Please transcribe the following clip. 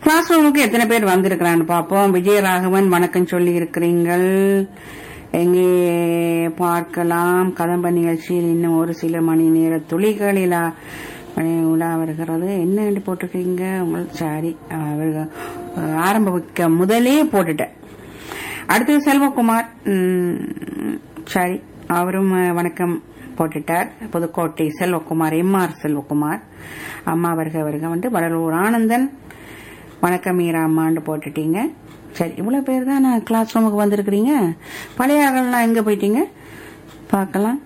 class ரூமுக்கு எத்தனை பேர் வந்திருக்கிறான்னு பார்ப்போம் விஜயராகவன் வணக்கம் சொல்லி இருக்கிறீங்கள் எங்கே பார்க்கலாம் கதம்ப நிகழ்ச்சியில் இன்னும் ஒரு சில மணி நேர துளிகளில் உலா வருகிறது என்ன வேண்டி போட்டிருக்கீங்க உங்கள் சாரி அவர்கள் ஆரம்பிக்க முதலே போட்டுட்டேன் அடுத்தது செல்வகுமார் ம், சரி அவரும் அஹ், வணக்கம் போட்டுட்டார் புதுக்கோட்டை செல்வகுமார் எம்ஆர் செல்வகுமார் அம்மா வருக வருக வந்து வடலூர் ஆனந்தன் வணக்கம் மீரா அம்மான்னு போட்டுட்டீங்க சரி இவ்வளவு பேர் தான் நான் கிளாஸ் ரூமுக்கு வந்திருக்கிறீங்க பழைய ஆகலாம் எங்க போயிட்டீங்க பார்க்கலாம்